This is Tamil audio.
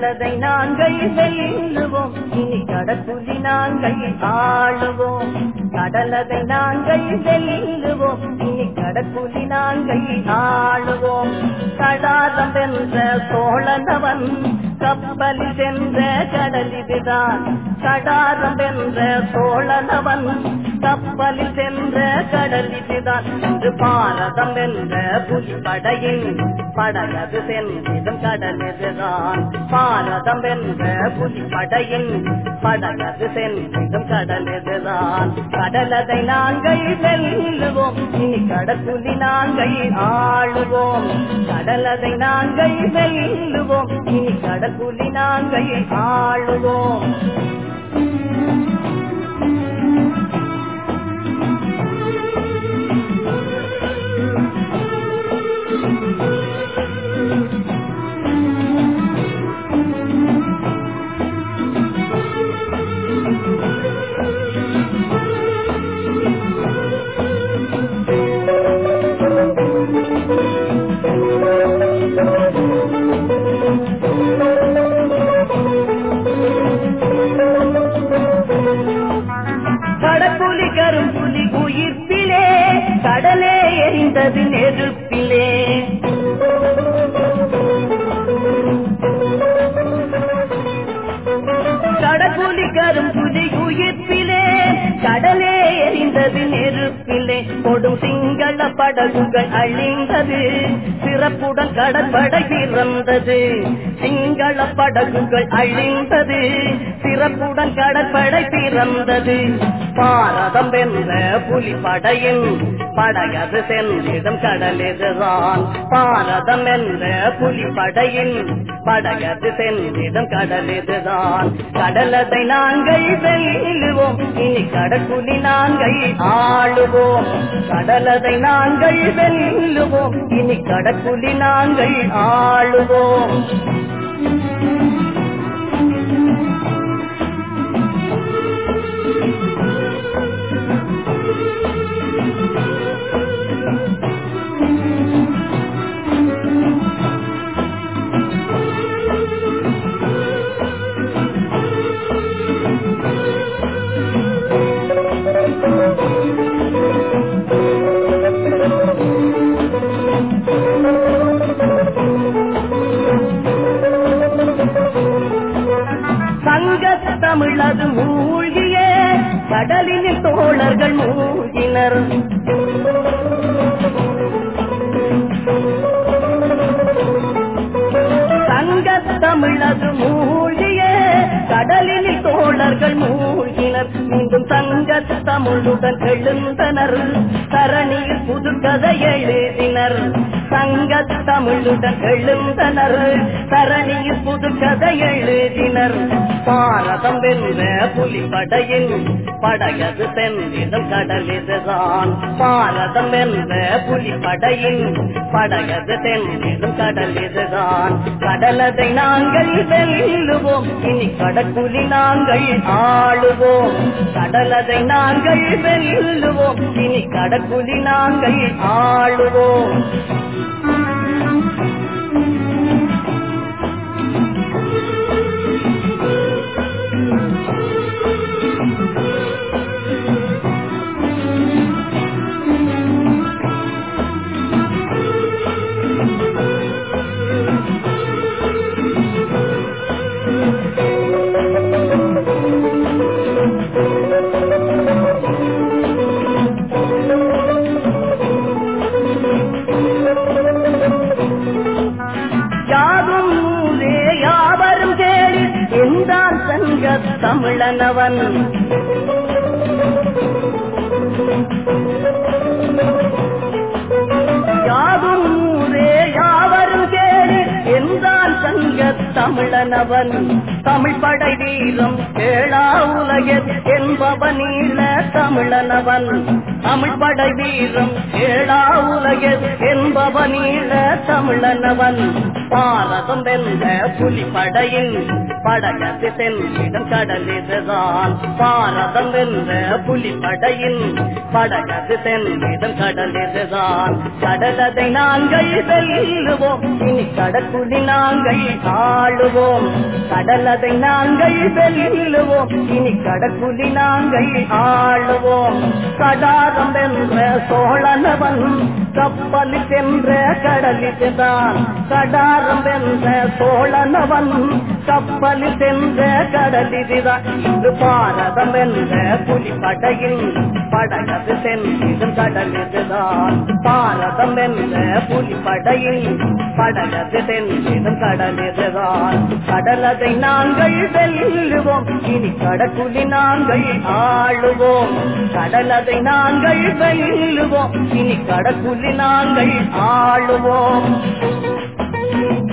கடலதை நாங்கள் வெல்லுவோம் இனி கடற்குலி நாங்கள் ஆளுவோம் கடலதை நாங்கள் வெல்லுவோம் இனி கடற்குலி நாங்கள் ஆளுவோம் கடாரம் வென்ற சோழனவன் கப்பலில் சென்ற கடல் இதுதான் கடாரம் வென்ற சோழனவன் கப்பலில் சென்ற கடல் இதுதான் என்று பாரதம் வென்ற புலிப்படையின் படகது சென்றிடும் கடல் இதுதான் பாரதம் வென்ற புலிப்படையின் படகது சென்றிடும் கடல் இதுதான் கடலதை நாங்கள் வெல்லுவோம் இனி கடற்குலி நாங்கள் ஆளுவோம் கடலதை நாங்கள் வெல்லுவோம் இனி கடற்குலி நாங்கள் ஆளுவோம் கடப்புலி கரும்புலி உயிர்ப்பிலே கடலே எரிந்தது நெருப்பிலே கடப்புலி கரும்புலி உயிர்ப்பிலே கடலே எரிந்தது நெருப்பிலே கொடும் சிங்கள படகுகள் அழிந்தது சிறப்புடன் கடற்படை பிறந்தது சிங்கள படகுகள் அழிந்தது சிறப்புடன் கடற்படை பிறந்தது பாரதம் வென்ற புலிப்படையின் படையது சென்றிடும் கடல் இதுதான் பாரதம் என்ற புலிப்படையின் படையது சென்றிடும் கடல் இதுதான் கடலதை நாங்கள் வெல்லுவோம் இனி கடற்குலி நாங்கள் ஆளுவோம் கடலதை நாங்கள் வெல்லுவோம் இனி கடற்குலி நாங்கள் ஆளுவோம் சங்க தமிழது மூழ்கிய கடலில் தோழர்கள் மூழ்கினர் சங்க தமிழது மூழ்கிய கடலில் தோழர்கள் மூழ்கினர் மீண்டும் சங்க தமிழுடன் எழுந்தனர் தரணியில் புதுக்கதை எழுதினர் சங்க தமிழுடன் எழுந்தனர் தரணியில் புதுக்கதை எழுதினர் பாரதம் வென்ற புலிப்படையின் படையது சென்றிடும் கடல் இதுதான் பாரதம் வென்ற புலிப்படையின் படையது சென்றிடும் கடல் இதுதான் கடலதை நாங்கள் வெல்லுவோம் இனி கடற்குலி நாங்கள் ஆளுவோம் கடலதை நாங்கள் வெல்லுவோம் இனி கடற்குலி நாங்கள் ஆளுவோம் யாதும் ஊரே யாவரும் கேளு என்றான் சங்க தமிழனவன் யாதும் ஊரே யாவரும் கேளு என்றான் சங்க தமிழனவன் தமிழ் படை வீரம் கேளா உலகர் என்பவனீள தமிழனவன் தமிழ் படை வீரம் கேளா உலகர் என்பவனீள தமிழனவன் பாரதம் வென்ற புலிப்படையின் படகத்து தென்னிடம் கடலிதுதான் பாரதம் வென்ற புலிப்படையின் படகத்து தென்னிடம் கடலிதுதான் கடலதை நாங்கள் வெல்லுவோம் இனி கடற்குடி நாங்கள் ஆளுவோம் கடலதை நாங்கள் வெல்லுவோம் இனி கடற்குடி நாங்கள் ஆளுவோம் கடாரம் வென்ற சோழனவன் கப்பல் சென்ற கடலிதுதான் கடாரம் வென்ற சோழனவன் கப்பல் சென்ற கடலிதுதான் இன்று பாரதம் என்ற புலிப்படையில் படகது சென்றிடும் கடலிதுதான் பாரதம் என்ற புலிப்படையில் படகது சென்றிடும் கடலிதுதான் கடலதை நாங்கள் வெல்லுவோம் இனி கடற்குலி நாங்கள் ஆளுவோம் கடலதை நாங்கள் வெல்லுவோம் இனி கடற்குலி நாங்கள் ஆளுவோம்